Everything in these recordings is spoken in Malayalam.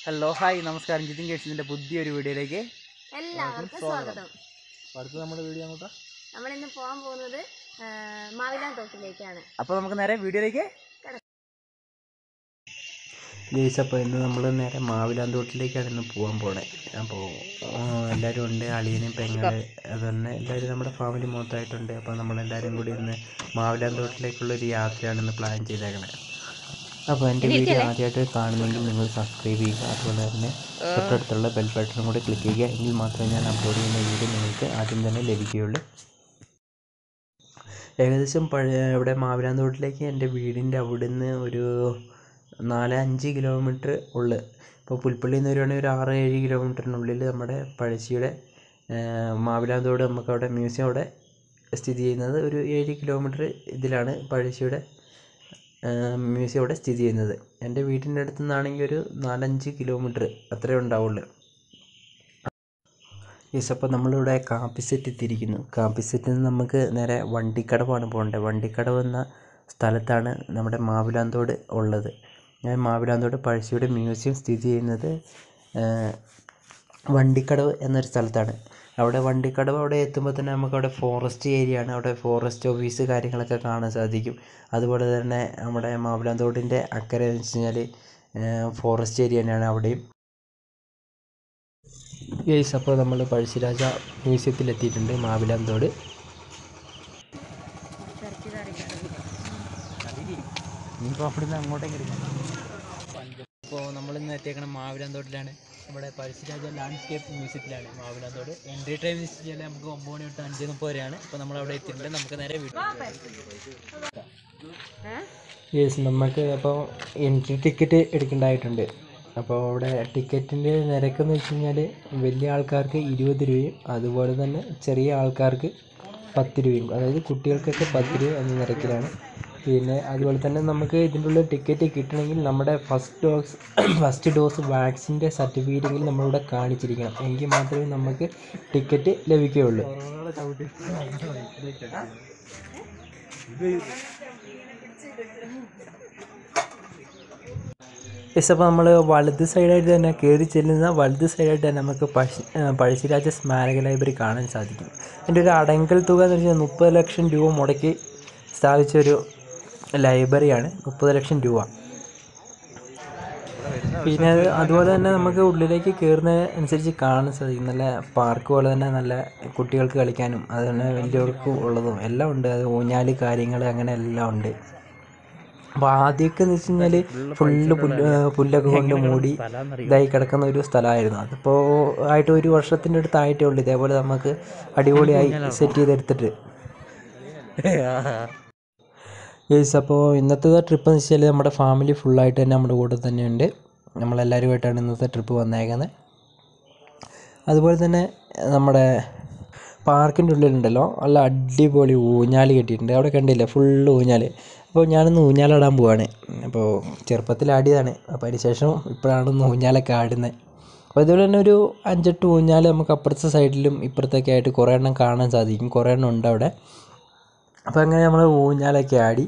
ഹലോ ഹായ് നമസ്കാരം ജിതിൻ കേസിൻ്റെ പുതിയൊരു വീഡിയോയിലേക്ക് എല്ലാവർക്കും സ്വാഗതം. സ്വാഗതം അടുത്ത നമ്മുടെ വീഡിയോ അങ്ങോട്ടാ നമ്മൾ ഇന്ന് പോകാൻ പോകുന്നത് മാവിലാൻ തോട്ടിലേക്കാണ് അപ്പോൾ നമുക്ക് നേരെ വീഡിയോയിലേക്ക് ഗേസ് അപ്പോൾ ഇന്ന് നമ്മൾ നേരെ മാവിലാന്തോട്ടിലേക്കാണ് ഇന്ന് പോകാൻ പോണേ അപ്പോൾ എല്ലാവരും ഉണ്ട് അളിയനും പെങ്ങള് അതുതന്നെ എല്ലാവരും നമ്മുടെ ഫാമിലി മൊത്തമായിട്ടുണ്ട് അപ്പോൾ നമ്മളെല്ലാവരും കൂടി ഇന്ന് മാവിലാന്തോട്ടിലേക്കുള്ളൊരു യാത്രയാണ് ഇന്ന് പ്ലാൻ ചെയ്തേക്കണേ അപ്പോൾ എൻ്റെ വീഡിയോ ആദ്യമായിട്ട് കാണുന്നെങ്കിൽ നിങ്ങൾ സബ്സ്ക്രൈബ് ചെയ്യുക അതുപോലെ തന്നെ തൊട്ടടുത്തുള്ള ബെൽ ബട്ടണും കൂടി ക്ലിക്ക് ചെയ്യുക എങ്കിൽ മാത്രമേ ഞാൻ അപ്ലോഡ് ചെയ്യുന്ന വീഡിയോ നിങ്ങൾക്ക് ആദ്യം തന്നെ ലഭിക്കുകയുള്ളൂ ഏകദേശം പഴയ ഇവിടെ മാവിലാന്തോട്ടിലേക്ക് എൻ്റെ വീടിൻ്റെ അവിടുന്ന് ഒരു നാല് അഞ്ച് കിലോമീറ്റർ ഉള്ളു ഇപ്പോൾ പുൽപ്പള്ളിയിൽ നിന്ന് വരുവാണെങ്കിൽ ഒരു ആറ് ഏഴ് കിലോമീറ്ററിനുള്ളിൽ നമ്മുടെ പഴശ്ശിയുടെ മാവിലാന്തോട് നമുക്ക് അവിടെ മ്യൂസിയം അവിടെ സ്ഥിതി ചെയ്യുന്നത് ഒരു ഏഴ് കിലോമീറ്റർ ഇതിലാണ് പഴശ്ശിയുടെ മ്യൂസിയം അവിടെ സ്ഥിതി ചെയ്യുന്നത് എൻ്റെ വീട്ടിൻ്റെ അടുത്ത് നിന്നാണെങ്കിൽ ഒരു നാലഞ്ച് കിലോമീറ്റർ അത്രേ ഉണ്ടാവുള്ളൂ യെസ് അപ്പോൾ നമ്മളിവിടെ കാപ്പിസെറ്റ് എത്തിയിരിക്കുന്നു കാപ്പിസെറ്റിൽ നിന്ന് നമുക്ക് നേരെ വണ്ടിക്കടവാണ് പോകേണ്ടത് വണ്ടിക്കടവ് എന്ന സ്ഥലത്താണ് നമ്മുടെ മാവിലാന്തോട് ഉള്ളത് ഞാൻ മാവിലാന്തോട് പഴശ്ശിയുടെ മ്യൂസിയം സ്ഥിതി ചെയ്യുന്നത് വണ്ടിക്കടവ് എന്നൊരു സ്ഥലത്താണ് അവിടെ വണ്ടിക്കടവ് അവിടെ എത്തുമ്പോൾ തന്നെ നമുക്ക് അവിടെ ഫോറസ്റ്റ് ഏരിയ ആണ് അവിടെ ഫോറസ്റ്റ് ഓഫീസ് കാര്യങ്ങളൊക്കെ കാണാൻ സാധിക്കും അതുപോലെ തന്നെ നമ്മുടെ മാവിലാന്തോടിൻ്റെ അക്കരെ എന്ന് വെച്ച് കഴിഞ്ഞാൽ ഫോറസ്റ്റ് ഏരിയ തന്നെയാണ് അവിടെയും യേസ് അപ്പോൾ നമ്മൾ പഴശ്ശിരാജ മ്യൂസിയത്തിൽ എത്തിയിട്ടുണ്ട് മാവിലാന്തോട് ഇനിയിപ്പോൾ അവിടുന്ന് അങ്ങോട്ടേക്ക് ഇപ്പോൾ നമ്മളിന്ന് എത്തിയേക്കണ മാവിലാന്തോട്ടിലാണ് നമ്മുടെ പഴശ്ശിരാജ ലാൻഡ്സ്കേപ്പ് മ്യൂസിയത്തിലാണ് മാവിലാന്തോട് എൻട്രി ടൈം എന്ന് വെച്ച് കഴിഞ്ഞാൽ നമുക്ക് ഒമ്പത് മണി തൊട്ട് അഞ്ച് മുപ്പത് വരെയാണ് അപ്പോൾ നമ്മൾ അവിടെ എത്തിയിട്ടുണ്ട് നമുക്ക് നേരെ വീട്ടിൽ യെസ് നമുക്ക് അപ്പോൾ എൻട്രി ടിക്കറ്റ് എടുക്കേണ്ടതായിട്ടുണ്ട് അപ്പോൾ അവിടെ ടിക്കറ്റിൻ്റെ നിരക്കെന്ന് വെച്ച് കഴിഞ്ഞാൽ വലിയ ആൾക്കാർക്ക് ഇരുപത് രൂപയും അതുപോലെ തന്നെ ചെറിയ ആൾക്കാർക്ക് പത്ത് രൂപയും അതായത് കുട്ടികൾക്കൊക്കെ പത്ത് രൂപ എന്ന നിരക്കിലാണ് പിന്നെ അതുപോലെ തന്നെ നമുക്ക് ഇതിൻ്റെ ഉള്ളിൽ ടിക്കറ്റ് കിട്ടണമെങ്കിൽ നമ്മുടെ ഫസ്റ്റ് ഡോസ് ഫസ്റ്റ് ഡോസ് വാക്സിൻ്റെ സർട്ടിഫിക്കറ്റെങ്കിലും നമ്മളിവിടെ കാണിച്ചിരിക്കണം എങ്കിൽ മാത്രമേ നമുക്ക് ടിക്കറ്റ് ലഭിക്കുകയുള്ളൂ യെസ് അപ്പോൾ നമ്മൾ വലത് സൈഡായിട്ട് തന്നെ കയറി ചെല്ലുന്ന വലത് സൈഡായിട്ട് തന്നെ നമുക്ക് പഴശ്ശി പഴശ്ശിരാജ സ്മാരക ലൈബ്രറി കാണാൻ സാധിക്കും അതിൻ്റെ ഒരു അടങ്കൽ തുക എന്ന് വെച്ചാൽ മുപ്പത് ലക്ഷം രൂപ മുടക്കി സ്ഥാപിച്ച ഒരു ലൈബ്രറിയാണ് മുപ്പത് ലക്ഷം രൂപ പിന്നെ അത് അതുപോലെ തന്നെ നമുക്ക് ഉള്ളിലേക്ക് കയറുന്ന അനുസരിച്ച് കാണാൻ സാധിക്കും നല്ല പാർക്ക് പോലെ തന്നെ നല്ല കുട്ടികൾക്ക് കളിക്കാനും അതുപോലെ വലിയവർക്ക് ഉള്ളതും എല്ലാം ഉണ്ട് അത് ഊഞ്ഞാല് കാര്യങ്ങൾ അങ്ങനെ എല്ലാം ഉണ്ട് അപ്പോൾ ആദ്യമൊക്കെ എന്ന് വെച്ച് കഴിഞ്ഞാൽ ഫുള്ള് പുല്ല് പുല്ലൊക്കെ കൊണ്ട് മൂടി ഇതായി കിടക്കുന്ന ഒരു സ്ഥലമായിരുന്നു അതിപ്പോൾ ആയിട്ട് ഒരു വർഷത്തിൻ്റെ അടുത്ത് ആയിട്ടേ ഉള്ളൂ ഇതേപോലെ നമുക്ക് അടിപൊളിയായി സെറ്റ് ചെയ്തെടുത്തിട്ട് യെസ് അപ്പോൾ ഇന്നത്തെ ട്രിപ്പ് എന്ന് വെച്ചാൽ നമ്മുടെ ഫാമിലി ഫുള്ളായിട്ട് തന്നെ നമ്മുടെ കൂടെ തന്നെയുണ്ട് നമ്മളെല്ലാവരുമായിട്ടാണ് ഇന്നത്തെ ട്രിപ്പ് വന്നേക്കുന്നത് അതുപോലെ തന്നെ നമ്മുടെ പാർക്കിൻ്റെ ഉള്ളിലുണ്ടല്ലോ നല്ല അടിപൊളി ഊഞ്ഞാൽ കെട്ടിയിട്ടുണ്ട് അവിടെ കണ്ടില്ലേ ഫുള്ള് ഊഞ്ഞാൽ അപ്പോൾ ഞാനൊന്ന് ഊഞ്ഞാലാടാൻ പോവാണ് അപ്പോൾ ചെറുപ്പത്തിൽ ആടിയതാണ് അപ്പോൾ അതിന് ശേഷം ഇപ്പോഴാണ് ഒന്ന് ഊഞ്ഞാലൊക്കെ ആടുന്നത് അപ്പോൾ അതുപോലെ തന്നെ ഒരു അഞ്ചെട്ട് ഊഞ്ഞാൽ നമുക്ക് അപ്പുറത്തെ സൈഡിലും ഇപ്പുറത്തൊക്കെ ആയിട്ട് കുറേ എണ്ണം കാണാൻ സാധിക്കും കുറേ എണ്ണം ഉണ്ട് അവിടെ അപ്പോൾ അങ്ങനെ നമ്മൾ ഊഞ്ഞാലൊക്കെ ആടി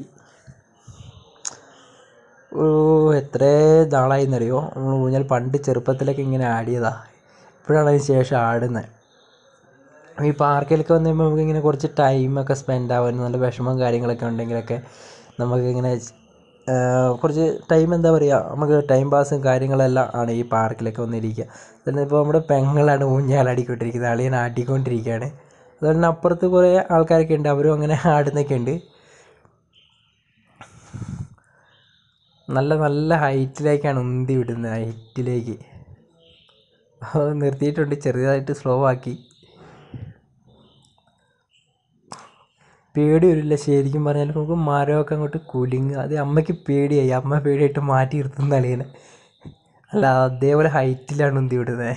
ഓ എത്ര നാളായിന്നറിയോ നമ്മൾ ഊഞ്ഞാൽ പണ്ട് ചെറുപ്പത്തിലൊക്കെ ഇങ്ങനെ ആടിയതാ ഇപ്പോഴാണ് അതിന് ശേഷം ആടുന്നത് ഈ പാർക്കിലൊക്കെ വന്ന് കഴിയുമ്പോൾ നമുക്കിങ്ങനെ കുറച്ച് ടൈമൊക്കെ സ്പെൻഡ് ആവാൻ നല്ല വിഷമം കാര്യങ്ങളൊക്കെ ഉണ്ടെങ്കിലൊക്കെ നമുക്കിങ്ങനെ കുറച്ച് ടൈം എന്താ പറയുക നമുക്ക് ടൈം പാസും കാര്യങ്ങളെല്ലാം ആണ് ഈ പാർക്കിലൊക്കെ വന്നിരിക്കുക തന്നെ ഇപ്പോൾ നമ്മുടെ പെങ്ങളാണ് ഊഞ്ഞാലാടിക്കൊണ്ടിരിക്കുന്നത് അളിയൻ ആട്ടിക്കൊണ്ടിരിക്കുകയാണ് അതുപോലെ തന്നെ അപ്പുറത്ത് കുറേ ആൾക്കാരൊക്കെ ഉണ്ട് അവരും അങ്ങനെ ആടുന്നൊക്കെ ഉണ്ട് നല്ല നല്ല ഹൈറ്റിലേക്കാണ് ഉന്തി വിടുന്നത് ഹൈറ്റിലേക്ക് നിർത്തിയിട്ടുണ്ട് ചെറുതായിട്ട് സ്ലോ ആക്കി പേടി വരില്ല ശരിക്കും പറഞ്ഞാൽ നമുക്ക് മരമൊക്കെ അങ്ങോട്ട് കുലുങ്ങുക അത് അമ്മയ്ക്ക് പേടിയായി അമ്മ പേടിയായിട്ട് മാറ്റി നിർത്തുന്ന അളിയനെ അല്ല അതേപോലെ ഹൈറ്റിലാണ് ഉന്തി വിടുന്നത്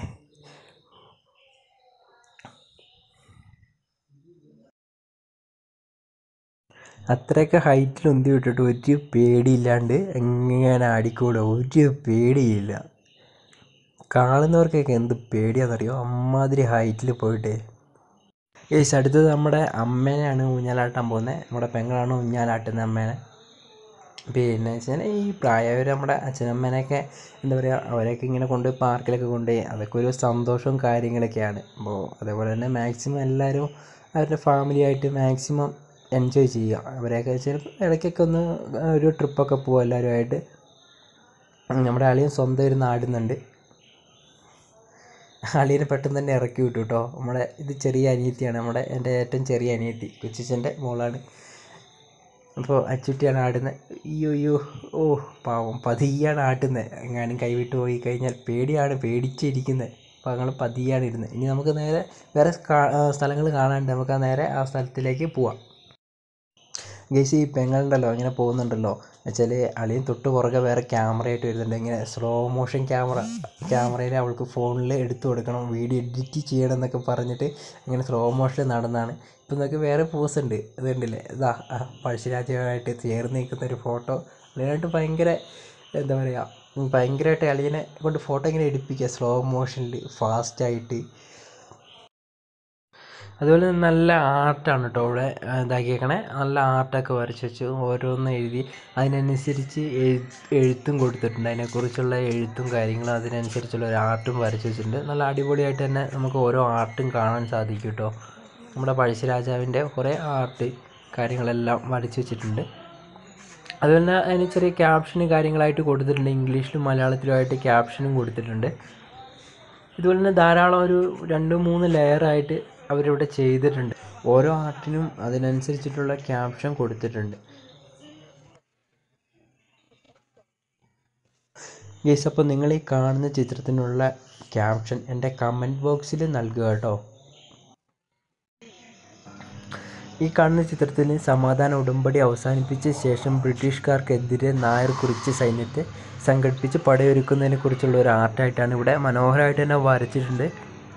അത്രയൊക്കെ ഹൈറ്റിൽ ഉന്തി വിട്ടിട്ട് ഒരു പേടിയില്ലാണ്ട് എങ്ങനെ ആടിക്കൂടെ ഒരു പേടിയില്ല കാണുന്നവർക്കൊക്കെ എന്ത് പേടിയാണെന്നറിയോ അമ്മാതിരി ഹൈറ്റിൽ പോയിട്ട് യേസ് അടുത്തത് നമ്മുടെ അമ്മേനെയാണ് ഊഞ്ഞാലാട്ടാൻ പോകുന്നത് നമ്മുടെ പെങ്ങളാണ് ഊഞ്ഞാലാട്ടുന്നത് അമ്മേനെ പിന്നെ വെച്ചാൽ ഈ പ്രായമായവർ നമ്മുടെ അച്ഛനമ്മേനെയൊക്കെ എന്താ പറയുക അവരെയൊക്കെ ഇങ്ങനെ കൊണ്ട് പാർക്കിലൊക്കെ കൊണ്ടുപോയി അതൊക്കെ ഒരു സന്തോഷവും കാര്യങ്ങളൊക്കെയാണ് അപ്പോൾ അതേപോലെ തന്നെ മാക്സിമം എല്ലാവരും അവരുടെ ഫാമിലിയായിട്ട് മാക്സിമം എൻജോയ് ചെയ്യുക അവരെയൊക്കെ വെച്ചാൽ ഇടയ്ക്കൊക്കെ ഒന്ന് ഒരു ട്രിപ്പൊക്കെ പോവുക എല്ലാവരുമായിട്ട് നമ്മുടെ അളിയൻ സ്വന്തം ഇരുന്ന് ആടുന്നുണ്ട് അളിയനെ പെട്ടെന്ന് തന്നെ ഇറക്കി വിട്ടു കേട്ടോ നമ്മുടെ ഇത് ചെറിയ അനിയത്തിയാണ് നമ്മുടെ എൻ്റെ ഏറ്റവും ചെറിയ അനിയത്തി കൊച്ചിച്ചൻ്റെ മോളാണ് അപ്പോൾ അച്ചുട്ടിയാണ് ആടുന്നത് അയ്യോ അയ്യോ ഓ പാവം പതിയാണ് ആട്ടുന്നത് എങ്ങാനും കൈവിട്ട് പോയി കഴിഞ്ഞാൽ പേടിയാണ് പേടിച്ചിരിക്കുന്നത് അപ്പോൾ ഞങ്ങൾ പതിയാണ് ഇരുന്നത് ഇനി നമുക്ക് നേരെ വേറെ സ്ഥലങ്ങൾ കാണാനുണ്ട് നമുക്ക് ആ നേരെ ആ സ്ഥലത്തിലേക്ക് പോവാം ഗേസ് ഈ പെങ്ങളുണ്ടല്ലോ ഇങ്ങനെ പോകുന്നുണ്ടല്ലോ വെച്ചാൽ അളിയൻ തൊട്ട് പുറകെ വേറെ ക്യാമറയായിട്ട് വരുന്നുണ്ട് ഇങ്ങനെ സ്ലോ മോഷൻ ക്യാമറ ക്യാമറയിൽ അവൾക്ക് ഫോണിൽ എടുത്തു കൊടുക്കണം വീഡിയോ എഡിറ്റ് ചെയ്യണം എന്നൊക്കെ പറഞ്ഞിട്ട് ഇങ്ങനെ സ്ലോ മോഷനിൽ നടന്നാണ് ഇപ്പം നോക്കി വേറെ പോസ് ഉണ്ട് ഇത് കണ്ടില്ലേ ഇതാ ആ പഴശ്ശിരാജയുമായിട്ട് ചേർന്ന് നിൽക്കുന്ന ഒരു ഫോട്ടോ അളിയനായിട്ട് ഭയങ്കര എന്താ പറയുക ഭയങ്കരമായിട്ട് അളിയനെ കൊണ്ട് ഫോട്ടോ ഇങ്ങനെ എടുപ്പിക്കുക സ്ലോ മോഷനിൽ ഫാസ്റ്റായിട്ട് അതുപോലെ തന്നെ നല്ല ആർട്ടാണ് കേട്ടോ ഇവിടെ ഇതാക്കിയേക്കണേ നല്ല ആർട്ടൊക്കെ വരച്ച് വെച്ച് ഓരോന്ന് എഴുതി അതിനനുസരിച്ച് എഴു- എഴുത്തും കൊടുത്തിട്ടുണ്ട് അതിനെക്കുറിച്ചുള്ള എഴുത്തും കാര്യങ്ങളും അതിനനുസരിച്ചുള്ള ഒരു ആർട്ടും വരച്ച് വെച്ചിട്ടുണ്ട് നല്ല അടിപൊളിയായിട്ട് തന്നെ നമുക്ക് ഓരോ ആർട്ടും കാണാൻ സാധിക്കും കേട്ടോ നമ്മുടെ പഴശ്ശിരാജാവിൻ്റെ കുറേ ആർട്ട് കാര്യങ്ങളെല്ലാം വരച്ച് വെച്ചിട്ടുണ്ട് അതുപോലെ തന്നെ അതിന് ചെറിയ ക്യാപ്ഷനും കാര്യങ്ങളായിട്ട് കൊടുത്തിട്ടുണ്ട് ഇംഗ്ലീഷിലും മലയാളത്തിലുമായിട്ട് ക്യാപ്ഷനും കൊടുത്തിട്ടുണ്ട് ഇതുപോലെ തന്നെ ധാരാളം ഒരു രണ്ട് മൂന്ന് ലെയറായിട്ട് അവരിവിടെ ചെയ്തിട്ടുണ്ട് ഓരോ ആർട്ടിനും അതിനനുസരിച്ചിട്ടുള്ള ക്യാപ്ഷൻ കൊടുത്തിട്ടുണ്ട് യെസ് അപ്പോൾ നിങ്ങൾ ഈ കാണുന്ന ചിത്രത്തിനുള്ള ക്യാപ്ഷൻ എൻ്റെ കമൻറ്റ് ബോക്സിൽ നൽകുക കേട്ടോ ഈ കാണുന്ന ചിത്രത്തിൽ സമാധാന ഉടമ്പടി അവസാനിപ്പിച്ച ശേഷം ബ്രിട്ടീഷുകാർക്കെതിരെ നായർ കുറിച്ച് സൈന്യത്തെ സംഘടിപ്പിച്ച് പടയൊരുക്കുന്നതിനെ കുറിച്ചുള്ള ഒരു ആർട്ടായിട്ടാണ് ഇവിടെ മനോഹരമായിട്ട് തന്നെ വരച്ചിട്ടുണ്ട്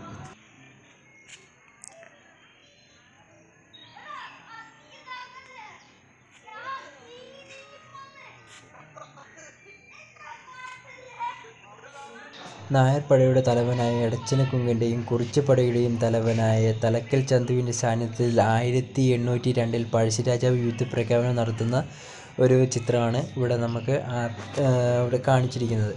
നായർപ്പടയുടെ തലവനായ എടച്ചനക്കുങ്ങിൻ്റെയും കുറിച്യപ്പടയുടെയും തലവനായ തലക്കൽ ചന്തുവിൻ്റെ സാന്നിധ്യത്തിൽ ആയിരത്തി എണ്ണൂറ്റി രണ്ടിൽ പഴശ്ശിരാജാവ് യുദ്ധപ്രഖ്യാപനം നടത്തുന്ന ഒരു ചിത്രമാണ് ഇവിടെ നമുക്ക് ആ- ആ, ഇവിടെ കാണിച്ചിരിക്കുന്നത്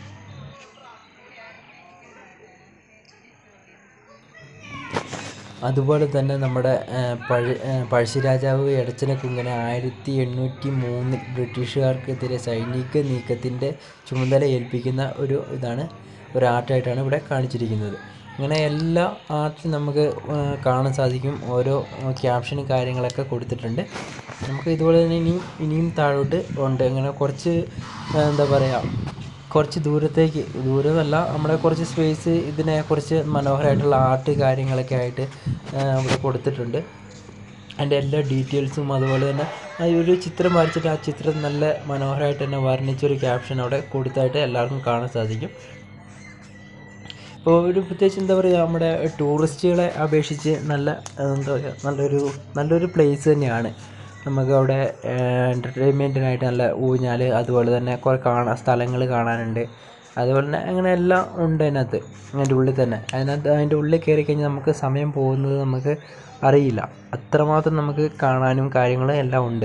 അതുപോലെ തന്നെ നമ്മുടെ ആ, പഴ ആ, പഴശ്ശിരാജാവ് എടച്ചനക്കുങ്ങനെ ആയിരത്തി എണ്ണൂറ്റി മൂന്നിൽ ബ്രിട്ടീഷുകാർക്കെതിരെ സൈനിക നീക്കത്തിൻ്റെ ചുമതല ഏൽപ്പിക്കുന്ന ഒരു ഇതാണ് ഒരു ആർട്ടായിട്ടാണ് ഇവിടെ കാണിച്ചിരിക്കുന്നത് ഇങ്ങനെ എല്ലാ ആർട്ടിലും നമുക്ക് ആ, കാണാൻ സാധിക്കും ഓരോ ക്യാപ്ഷനും കാര്യങ്ങളൊക്കെ കൊടുത്തിട്ടുണ്ട് നമുക്ക് ഇതുപോലെ തന്നെ ഇനിയും ഇനിയും താഴോട്ട് ഉണ്ട് ഇങ്ങനെ കുറച്ച് ആ, എന്താ പറയുക കുറച്ച് ദൂരത്തേക്ക് ദൂരമല്ല നമ്മുടെ കുറച്ച് സ്പേസ് ഇതിനെ കുറച്ച് മനോഹരമായിട്ടുള്ള ആർട്ട് കാര്യങ്ങളൊക്കെ ആയിട്ട് ആ, ഇവിടെ കൊടുത്തിട്ടുണ്ട് അതിൻ്റെ എല്ലാ ഡീറ്റെയിൽസും അതുപോലെ തന്നെ ആ ഒരു ചിത്രം വരച്ചിട്ട് ആ ചിത്രം നല്ല മനോഹരമായിട്ട് തന്നെ വർണ്ണിച്ചൊരു ക്യാപ്ഷൻ അവിടെ കൊടുത്തായിട്ട് എല്ലാവർക്കും കാണാൻ സാധിക്കും ഇപ്പോൾ ഒരു പ്രത്യേകിച്ച് എന്താ പറയുക നമ്മുടെ ടൂറിസ്റ്റുകളെ അപേക്ഷിച്ച് നല്ല ആ, എന്താ പറയുക നല്ലൊരു നല്ലൊരു പ്ലേസ് തന്നെയാണ് നമുക്ക് അവിടെ എൻ്റർടൈൻമെൻറ്റിനായിട്ട് നല്ല ഊഞ്ഞാൽ അതുപോലെ തന്നെ കുറേ കാണാൻ സ്ഥലങ്ങൾ കാണാനുണ്ട് അതുപോലെ തന്നെ അങ്ങനെ എല്ലാം ഉണ്ട് അതിനകത്ത് അതിൻ്റെ ഉള്ളിൽ തന്നെ അതിനകത്ത് അതിൻ്റെ ഉള്ളിൽ കയറി കഴിഞ്ഞാൽ നമുക്ക് സമയം പോകുന്നത് നമുക്ക് അറിയില്ല അത്രമാത്രം നമുക്ക് കാണാനും കാര്യങ്ങളും എല്ലാം ഉണ്ട്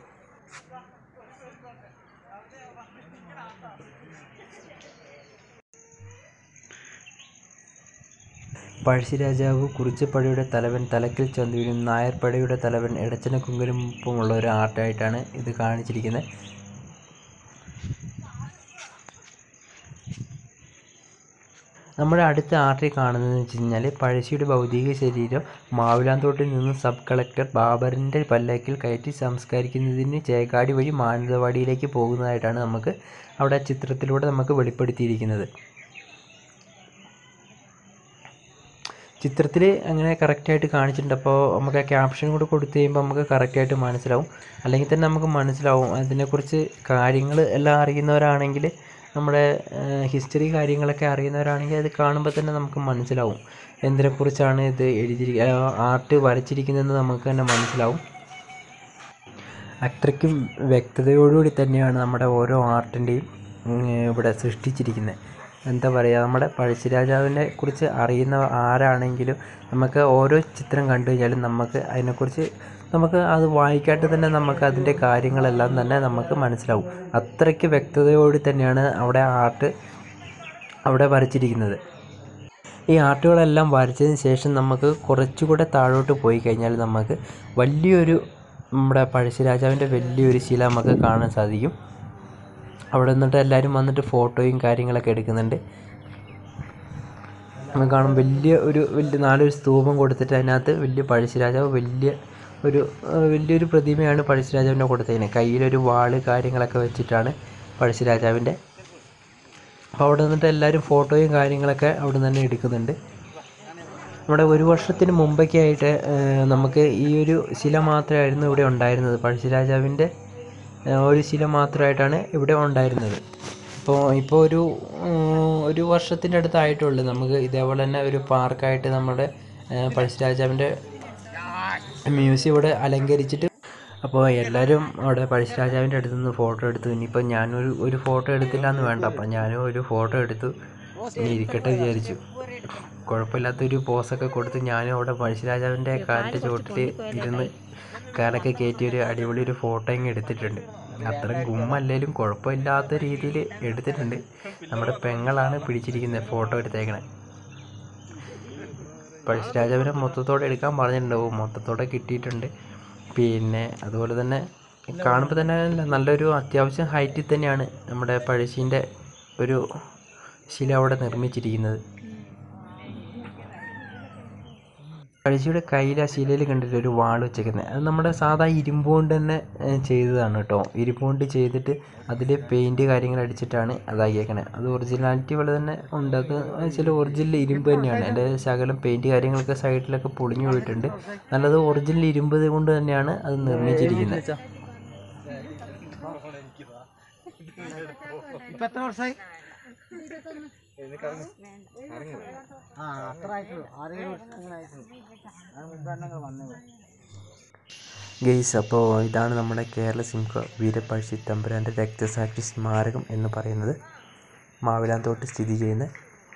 പഴശ്ശിരാജാവ് കുറിച്യപ്പടയുടെ തലവൻ തലക്കൽ ചന്തുവിനും നായർപ്പടയുടെ തലവൻ എടച്ചനക്കുങ്കലുമൊപ്പമുള്ള ഒരു ആർട്ടായിട്ടാണ് ഇത് കാണിച്ചിരിക്കുന്നത് നമ്മുടെ അടുത്ത ആർട്ടിൽ കാണുന്നതെന്ന് വെച്ച് കഴിഞ്ഞാൽ പഴശ്ശിയുടെ ഭൗതിക ശരീരം മാവിലാന്തോട്ടിൽ നിന്ന് സബ് കളക്ടർ ബാബറിൻ്റെ പല്ലക്കിൽ കയറ്റി സംസ്കരിക്കുന്നതിന് ചേക്കാടി വഴി മാനന്തവാടിയിലേക്ക് പോകുന്നതായിട്ടാണ് നമുക്ക് അവിടെ ചിത്രത്തിലൂടെ നമുക്ക് വെളിപ്പെടുത്തിയിരിക്കുന്നത് ചിത്രത്തിൽ അങ്ങനെ കറക്റ്റായിട്ട് കാണിച്ചിട്ടുണ്ട് അപ്പോൾ നമുക്ക് ആ ക്യാപ്ഷൻ കൂടെ കൊടുത്തു കഴിയുമ്പോൾ നമുക്ക് കറക്റ്റായിട്ട് മനസ്സിലാവും അല്ലെങ്കിൽ തന്നെ നമുക്ക് മനസ്സിലാവും അതിനെക്കുറിച്ച് കാര്യങ്ങൾ എല്ലാം അറിയുന്നവരാണെങ്കിൽ നമ്മുടെ ഹിസ്റ്ററി കാര്യങ്ങളൊക്കെ അറിയുന്നവരാണെങ്കിൽ അത് കാണുമ്പോൾ തന്നെ നമുക്ക് മനസ്സിലാവും എന്തിനെക്കുറിച്ചാണ് ഇത് എഴുതി ആർട്ട് വരച്ചിരിക്കുന്നതെന്ന് നമുക്ക് തന്നെ മനസ്സിലാവും അത്രയ്ക്കും വ്യക്തതയോടുകൂടി തന്നെയാണ് നമ്മുടെ ഓരോ ആർട്ടിൻ്റെയും ഇവിടെ സൃഷ്ടിച്ചിരിക്കുന്നത് എന്താ പറയുക നമ്മുടെ പഴശ്ശിരാജാവിനെ കുറിച്ച് അറിയുന്ന ആരാണെങ്കിലും നമുക്ക് ഓരോ ചിത്രം കണ്ടു കഴിഞ്ഞാലും നമുക്ക് അതിനെക്കുറിച്ച് നമുക്ക് അത് വായിക്കാട്ട് തന്നെ നമുക്ക് അതിൻ്റെ കാര്യങ്ങളെല്ലാം തന്നെ നമുക്ക് മനസ്സിലാവും അത്രയ്ക്ക് വ്യക്തതയോടെ തന്നെയാണ് അവിടെ ആർട്ട് അവിടെ വരച്ചിരിക്കുന്നത് ഈ ആർട്ടുകളെല്ലാം വരച്ചതിന് ശേഷം നമുക്ക് കുറച്ചുകൂടെ താഴോട്ട് പോയി കഴിഞ്ഞാൽ നമുക്ക് വലിയൊരു നമ്മുടെ പഴശ്ശിരാജാവിൻ്റെ വലിയൊരു ശില നമുക്ക് കാണാൻ സാധിക്കും അവിടെ നിന്നിട്ട് എല്ലാവരും വന്നിട്ട് ഫോട്ടോയും കാര്യങ്ങളൊക്കെ എടുക്കുന്നുണ്ട് നമുക്ക് കാണും വലിയ ഒരു വലിയ നാലൊരു സ്തൂപം കൊടുത്തിട്ട് അതിനകത്ത് വലിയ പഴശ്ശിരാജാവ് വലിയ ഒരു ആ, വലിയൊരു പ്രതിമയാണ് പഴശ്ശിരാജാവിൻ്റെ കൊടുത്തതിന് കയ്യിലൊരു വാള് കാര്യങ്ങളൊക്കെ വെച്ചിട്ടാണ് പഴശ്ശിരാജാവിൻ്റെ അപ്പോൾ അവിടെ നിന്നിട്ട് എല്ലാവരും ഫോട്ടോയും കാര്യങ്ങളൊക്കെ അവിടെ നിന്ന് തന്നെ എടുക്കുന്നുണ്ട് നമ്മുടെ ഒരു വർഷത്തിന് മുമ്പൊക്കെ ആയിട്ട് ഏഹ്, നമുക്ക് ഈ ഒരു ശില മാത്രമായിരുന്നു ഇവിടെ ഉണ്ടായിരുന്നത് പഴശ്ശിരാജാവിൻ്റെ ഏഹ്, ഒരു ശില മാത്രമായിട്ടാണ് ഇവിടെ ഉണ്ടായിരുന്നത് ഇപ്പോൾ ഇപ്പോൾ ഒരു ഉം, ഒരു വർഷത്തിൻ്റെ അടുത്തായിട്ടുള്ളൂ നമുക്ക് ഇതേപോലെ തന്നെ ഒരു പാർക്കായിട്ട് നമ്മുടെ ഏഹ്, പഴശ്ശിരാജാവിൻ്റെ മ്യൂസിയം ഇവിടെ അലങ്കരിച്ചിട്ട് അപ്പോൾ എല്ലാവരും അവിടെ പഴശ്ശിരാജാവിൻ്റെ അടുത്ത് നിന്ന് ഫോട്ടോ എടുത്തു ഇനിയിപ്പോൾ ഞാനൊരു ഒരു ഫോട്ടോ എടുത്തില്ല എന്ന് വേണ്ട അപ്പോൾ ഞാനും ഒരു ഫോട്ടോ എടുത്തു ഇനി ഇരിക്കട്ടെ വിചാരിച്ചു കുഴപ്പമില്ലാത്തൊരു പോസൊക്കെ കൊടുത്ത് ഞാനും അവിടെ പഴശ്ശിരാജാവിൻ്റെ കാലിൻ്റെ ചുവട്ടിൽ ഇരുന്ന് കാലൊക്കെ കയറ്റി ഒരു അടിപൊളി ഒരു ഫോട്ടോ ഇങ്ങ് എടുത്തിട്ടുണ്ട് അത്ര ഗുമ്മല്ലേലും കുഴപ്പമില്ലാത്ത രീതിയിൽ എടുത്തിട്ടുണ്ട് നമ്മുടെ പെങ്ങളാണ് പിടിച്ചിരിക്കുന്നത് ഫോട്ടോ എടുത്തേക്കണേ പഴശ്ശിരാജാവിനെ മൊത്തത്തോടെ എടുക്കാൻ പറഞ്ഞിട്ടുണ്ട് ഓ മൊത്തത്തോടെ കിട്ടിയിട്ടുണ്ട് പിന്നെ അതുപോലെ തന്നെ കാണുമ്പോൾ തന്നെ നല്ലൊരു അത്യാവശ്യം ഹൈറ്റിൽ തന്നെയാണ് നമ്മുടെ പഴശ്ശീൻ്റെ ഒരു ശില അവിടെ നിർമ്മിച്ചിരിക്കുന്നത് പഴശ്ശിയുടെ കയ്യിൽ ആ ശിലയിൽ കണ്ടിട്ട് ഒരു വാൾ വെച്ചേക്കുന്നത് അത് നമ്മുടെ സാധാ ഇരുമ്പ് കൊണ്ട് തന്നെ ഏഹ്, ചെയ്തതാണ് കേട്ടോ ഇരുമ്പ് കൊണ്ട് ചെയ്തിട്ട് അതിൽ പെയിൻറ്റ് കാര്യങ്ങൾ അടിച്ചിട്ടാണ് അതാക്കിയേക്കണത് അത് ഒറിജിനാലിറ്റി പോലെ തന്നെ ഉണ്ട് അത് ചില ഒറിജിനൽ ഇരുമ്പ് തന്നെയാണ് അതിൻ്റെ ശകലം പെയിൻറ്റ് കാര്യങ്ങളൊക്കെ സൈഡിലൊക്കെ പൊളിഞ്ഞു പോയിട്ടുണ്ട് നല്ലത് ഒറിജിനൽ ഇരുമ്പ് കൊണ്ട് തന്നെയാണ് അത് നിർമ്മിച്ചിരിക്കുന്നത് ഇപ്പൊ എത്ര വർഷമായി ആ അത്ര ആയിട്ടുള്ളൂ ആരെങ്കിലും വർഷം ആയിട്ടുള്ളൂ അത് മുൻപ് വന്നത് ഗെയ്സ് അപ്പോൾ ഇതാണ് നമ്മുടെ കേരള സിംഹ വീരപ്പഴശ്ശി തമ്പുരാൻ്റെ രക്തസാക്ഷി സ്മാരകം എന്ന് പറയുന്നത് മാവിലാന്തോട്ട് സ്ഥിതി ചെയ്യുന്ന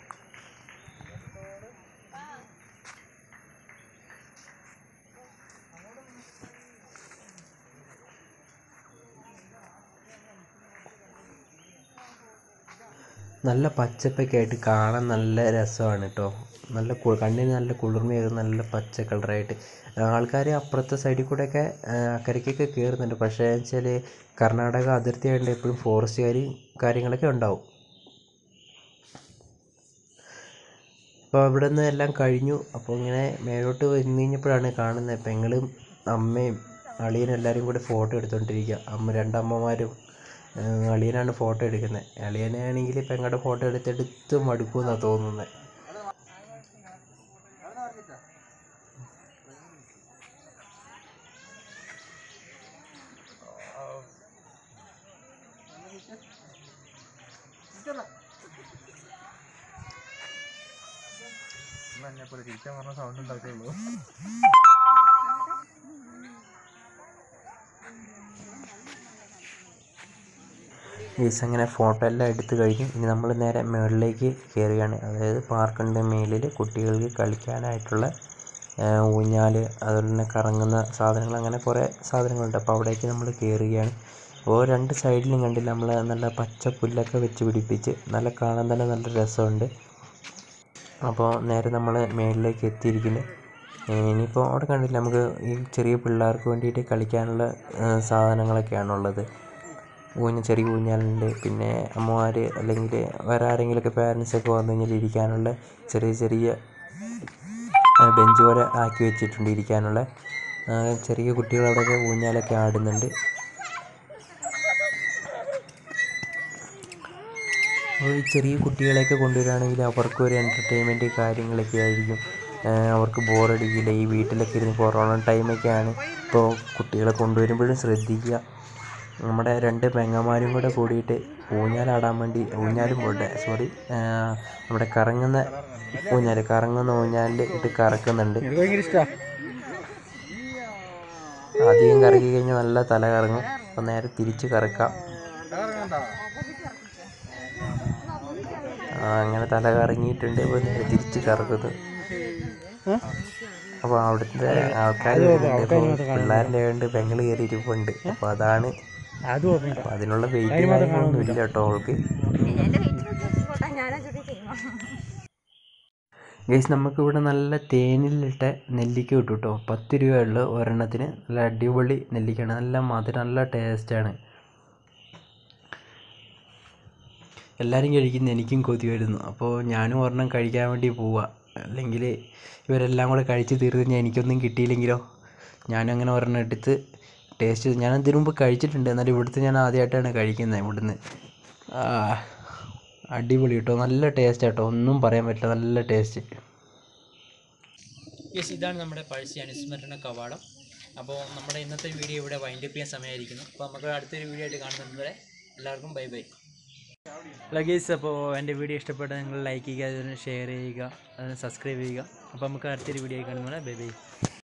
നല്ല പച്ചപ്പൊക്കെ ആയിട്ട് കാണാൻ നല്ല രസമാണ് കേട്ടോ നല്ല കു- കണ്ണിന് നല്ല കുളിർമയേറും നല്ല പച്ച കളറായിട്ട് ആൾക്കാർ അപ്പുറത്തെ സൈഡിൽ കൂടെയൊക്കെ ആ, അക്കരയ്ക്കൊക്കെ കയറുന്നുണ്ട് പക്ഷേ വെച്ചാൽ കർണാടക അതിർത്തി ആയതുകൊണ്ട് എപ്പോഴും ഫോറസ്റ്റുകാർ കാര്യങ്ങളൊക്കെ ഉണ്ടാവും അപ്പോൾ അവിടെ നിന്ന് എല്ലാം കഴിഞ്ഞു അപ്പോൾ ഇങ്ങനെ മേലോട്ട് വന്നു കഴിഞ്ഞപ്പോഴാണ് കാണുന്നത് പെങ്ങളും അമ്മയും അളിയനും എല്ലാവരും കൂടെ ഫോട്ടോ എടുത്തുകൊണ്ടിരിക്കുക അമ്മ രണ്ടമ്മമാരും ഏഹ് അളിയനാണ് ഫോട്ടോ എടുക്കുന്നത് അളിയനാണെങ്കിൽ പെങ്ങളുടെ ഫോട്ടോ എടുത്തെടുത്ത് മടുക്കുമെന്നാണ് തോന്നുന്നത് തിരിച്ചാൻ പറഞ്ഞ സൗണ്ട് ഉണ്ടാക്കുള്ളൂ ഗീസ് അങ്ങനെ ഫോട്ടോ എല്ലാം എടുത്തു കഴിഞ്ഞു ഇനി നമ്മൾ നേരെ മുകളിലേക്ക് കയറുകയാണ് അതായത് പാർക്കിൻ്റെ മേളിൽ കുട്ടികൾക്ക് കളിക്കാനായിട്ടുള്ള ഊഞ്ഞാൽ അതുപോലെ തന്നെ കറങ്ങുന്ന സാധനങ്ങൾ അങ്ങനെ കുറേ സാധനങ്ങളുണ്ട് അപ്പോൾ അവിടേക്ക് നമ്മൾ കയറുകയാണ് അപ്പോൾ രണ്ട് സൈഡിലും കണ്ടില്ല നമ്മൾ നല്ല പച്ച പുല്ലൊക്കെ വെച്ച് പിടിപ്പിച്ച് നല്ല കാണാൻ തന്നെ നല്ല രസമുണ്ട് അപ്പോൾ നേരെ നമ്മൾ മേളിലേക്ക് എത്തിയിരിക്കുന്നു ഏഹ് ഇനിയിപ്പോൾ അവിടെ കണ്ടില്ല നമുക്ക് ഈ ചെറിയ പിള്ളേർക്ക് വേണ്ടിയിട്ട് കളിക്കാനുള്ള ഏഹ് സാധനങ്ങളൊക്കെയാണുള്ളത് ഊഞ്ഞ ചെറിയ ഊഞ്ഞാലുണ്ട് പിന്നെ അമ്മമാർ അല്ലെങ്കിൽ വേറെ ആരെങ്കിലുമൊക്കെ പാരൻസ് ഒക്കെ വന്നു കഴിഞ്ഞാൽ ഇരിക്കാനുള്ള ചെറിയ ചെറിയ ആ, ബെഞ്ച് പോലെ ആക്കി വെച്ചിട്ടുണ്ട് ഇരിക്കാനുള്ള ആ, ചെറിയ കുട്ടികൾ അവിടെയൊക്കെ ഊഞ്ഞാലൊക്കെ ആടുന്നുണ്ട് അപ്പോൾ ഈ ചെറിയ കുട്ടികളെയൊക്കെ കൊണ്ടുവരികയാണെങ്കിൽ അവർക്കും ഒരു എൻ്റർടൈൻമെൻറ്റ് കാര്യങ്ങളൊക്കെ ആയിരിക്കും ആ, അവർക്ക് ബോറടിക്കില്ല ഈ വീട്ടിലൊക്കെ ഇരുന്ന് കൊറോണ ടൈമൊക്കെയാണ് ഇപ്പോൾ കുട്ടികളെ കൊണ്ടുവരുമ്പോഴും ശ്രദ്ധിക്കുക നമ്മുടെ രണ്ട് പെങ്ങന്മാരും കൂടെ കൂടിയിട്ട് ഊഞ്ഞാലാടാൻ വേണ്ടി ഊഞ്ഞാലും പോട്ടെ സോറി നമ്മുടെ കറങ്ങുന്ന ഊഞ്ഞാൽ കറങ്ങുന്ന ഊഞ്ഞാലിൽ ഇട്ട് കറക്കുന്നുണ്ട് എനിക്ക് ഭയങ്കര ഇഷ്ടമാണ് അധികം കറക്കി കഴിഞ്ഞാൽ നല്ല തല കറങ്ങും അപ്പോൾ നേരെ തിരിച്ച് കറക്കാം ആ, അങ്ങനെ തല കറങ്ങിയിട്ടുണ്ട് ഇപ്പോൾ നേരെ തിരിച്ച് കറക്കുന്നത് അപ്പോൾ അവിടുത്തെ ആൾക്കാർ പിള്ളേരുടെ ആയതുകൊണ്ട് പെങ്ങൾ കയറി ഇരിപ്പുണ്ട് അപ്പോൾ അതാണ് അത് ഓർമ്മ അപ്പോൾ അതിനുള്ള വെയിറ്റ് കാര്യങ്ങളൊന്നും ഇല്ല കേട്ടോ അവൾക്ക് എൻ്റെ വീട്ടിൽ പോട്ടെ ഞാനാ ചുറ്റി ചെയ്യുമോ ഗൈസ് നമുക്കിവിടെ നല്ല തേനിലിട്ട നെല്ലിക്ക കിട്ടും കേട്ടോ പത്ത് രൂപയുള്ളൂ ഒരെണ്ണത്തിന് നല്ല അടിപൊളി നെല്ലിക്കയാണ് നല്ല മധുരം നല്ല ടേസ്റ്റാണ് എല്ലാവരും കഴിക്കുന്ന എനിക്കും കൊതി വരുന്നു അപ്പോൾ ഞാനും ഒരെണ്ണം കഴിക്കാൻ വേണ്ടി പോവുക അല്ലെങ്കിൽ ഇവരെല്ലാം കൂടെ കഴിച്ച് തീർന്ന് കഴിഞ്ഞാൽ എനിക്കൊന്നും കിട്ടിയില്ലെങ്കിലോ ഞാനും അങ്ങനെ ഒരെണ്ണം എടുത്ത് ടേസ്റ്റ് ഞാൻ ഇതിനു മുമ്പ് കഴിച്ചിട്ടുണ്ട് എന്നാലും ഇവിടുത്തെ ഞാൻ ആദ്യമായിട്ടാണ് കഴിക്കുന്നത് ഇവിടുന്ന് ആ, അടിപൊളി കേട്ടോ നല്ല ടേസ്റ്റ് കേട്ടോ ഒന്നും പറയാൻ പറ്റില്ല നല്ല ടേസ്റ്റ് യെസ് ഇതാണ് നമ്മുടെ പഴശ്ശി അനുസ്മരണ കവാടം അപ്പോൾ നമ്മുടെ ഇന്നത്തെ വീഡിയോ ഇവിടെ വൈൻഡപ്പ് ചെയ്യാൻ സമയമായിരിക്കുന്നു അപ്പോൾ നമുക്ക് അടുത്തൊരു വീഡിയോ ആയിട്ട് കാണുന്നത് എല്ലാവർക്കും ബൈ ബൈ ലഗേജ് അപ്പോൾ എൻ്റെ വീഡിയോ ഇഷ്ടപ്പെട്ടാൽ നിങ്ങൾ ലൈക്ക് ചെയ്യുക അതിന് ഷെയർ ചെയ്യുക അതിന് സബ്സ്ക്രൈബ് ചെയ്യുക അപ്പോൾ നമുക്ക് അടുത്തൊരു വീഡിയോ ആയി കാണുന്നത് ബൈ ബൈ